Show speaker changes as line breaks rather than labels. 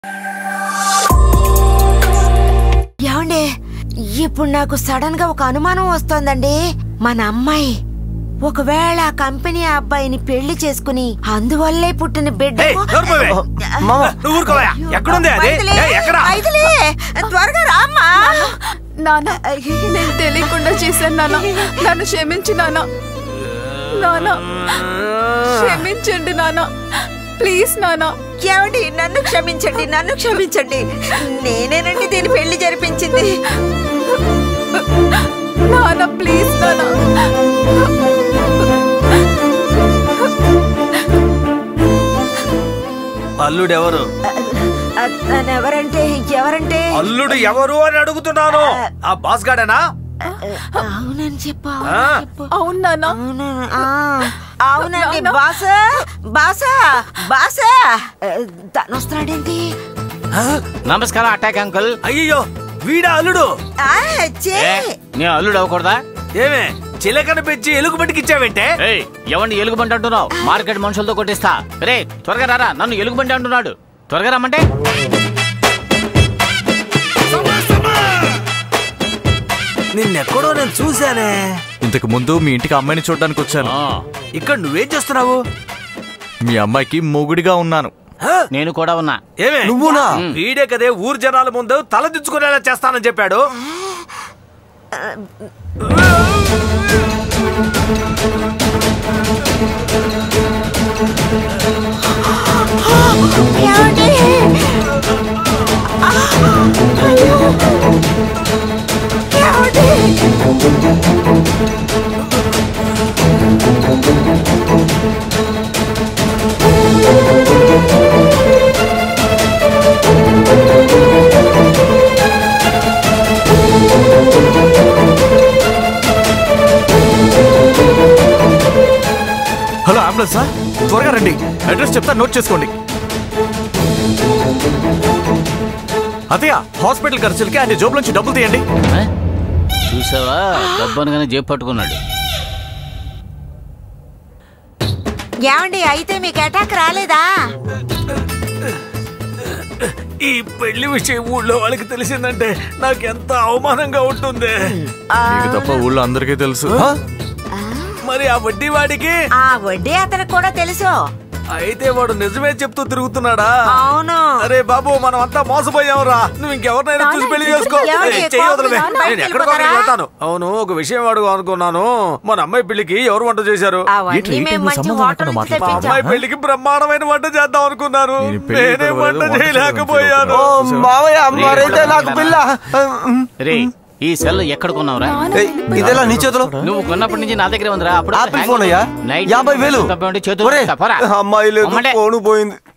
ఏమండి ఇప్పుడు నాకు సడన్ గా ఒక అనుమానం వస్తోందండి మన అమ్మాయి ఒకవేళ ఆ కంపెనీ అబ్బాయిని పెళ్లి చేసుకుని అందువల్లే పుట్టిన బిడ్డ
ఏయ్, నోరు మూయవే. నువ్వు ఊరుకోవా ఎక్కడుంది అది ఏయ్, ఎక్కడ
త్వరగా రామ్మా
నాన్న నేను తెలియకుండా చేశాను నాన్న నన్ను క్షమించు నాన్న నాన్న క్షమించండి నాన్న ప్లీజ్ నాన్న
ఏమండి నన్ను క్షమించండి నన్ను క్షమించండి నేనేనండి దీని పెళ్లి జరిపించింది
నాన్న ప్లీజ్ నాన్న
అల్లుడు ఎవరు
ఎవరంటే ఎవరంటే
అల్లుడు ఎవరు అని అడుగుతున్నాను ఆ బాస్ గాడేనా
అవునని చెప్పు
ఆ.
అవునని చెప్పు
అవును నాన్న
అవును ఆ, అవునండి
నాన్న.
బాస బాస బాస తను వస్తున్నాడేంటి
నమస్కారం అటాక్ అంకుల్
అయ్యో వీడా అల్లుడు
ఆ, చే
ఏ, నేను అల్లుడు అవ్వకూడదా
ఏమే చిలకన పెంచి ఎలుగు పట్టికిచ్చావంటే
ఏయ్ ఎవరిని ఎలుగుబంటి అంటున్నావు మార్కెట్ మనుషులతో కొట్టిస్తా రే త్వరగా రారా నన్ను ఎలుగుబంటి అంటున్నాడు త్వరగా రమ్మంటే
నిన్నెక్కడో నేను చూశానే
ఇంతకు ముందు మీ ఇంటికి అమ్మాయిని చూడడానికి వచ్చాను
ఆ,
ఇక్కడ నువ్వేం చేస్తున్నావు
మీ అమ్మాయికి మొగుడిగా ఉన్నాను
హ?
నేను కూడా ఉన్నా
ఏమే
నువ్వునా?
వీడే కదే ఊరు జనాల ముందు తల దించుకునేలా చేస్తానని చెప్పాడు
హలో అంబులెన్స్ సార్ త్వరగా రండి అడ్రస్ చెప్తా నోట్ చేసుకోండి అతయ్య హాస్పిటల్ ఖర్చులకి ఆయన జోబుల నుంచి డబ్బులు తీయండి
ఏ? చూసావా డబ్బనుగానే జేబు పట్టుకున్నాడు
ఏమండి అయితే మీకు అటాక్ రాలేదా
ఈ పెళ్లి విషయం ఊళ్ళో వాళ్ళకి తెలిసిందంటే నాకు ఎంత అవమానంగా ఉంటుంది
మీకు తప్ప ఊళ్ళో అందరికీ తెలుసు
మరి ఆ వడ్డీ వాడికి
ఆ వడ్డీ అతనికి కూడా తెలుసు
అయితే వాడు నిజమే చెప్తూ తిరుగుతున్నాడా
అవును
అరే బాబు మనం అంతా మోసపోయావురా నువ్వు ఇంకెవరినైనా చూసి పెళ్లి చేసుకో
ఎవరికి?
ఏయ్, చెయ్యి వదలవే.
కోపం
నేను
బయటికి
ఎక్కడికో
వెళ్ళిపోతారా?
వెళ్తాను అవును ఒక విషయం అడుగు అనుకున్నాను మన అమ్మాయి పెళ్లికి ఎవరు వంట చేశారు
అవన్నీ
ఏంటి,
మేము
ఏంటి,
మంచి
సంబంధం
హోటల్
లేకుండా
నుంచి
మా
మాట్లాడుతున్నావా?
అమ్మాయి
తెప్పించాం
పెళ్లికి బ్రహ్మాండమైన వంట చేద్దాం అనుకున్నాను
నేను పెళ్లికి
నేనే
పిలవలేదు,
వంట
వంట
చేయలేకపోయాను
చేయలేదు.
మావయ్య మరైతే నాకు పిల్ల
రే ఈ సెల్ ఎక్కడ కొన్నావురా
ఏయ్, ఇదెలా నీ చేతిలో
నువ్వు కొన్నప్పటి నుంచి నా దగ్గర ఉందిరా అప్పుడు
ఆపిల్ ఫోన్ అయ్యా
నైట్
యాభై వేలు
తప్పేమంటే చేతులు
ఒరే,
ఇస్తా, పోరా.
అమ్మాయి లేదు
పొమ్మంటే.
ఫోను పోయింది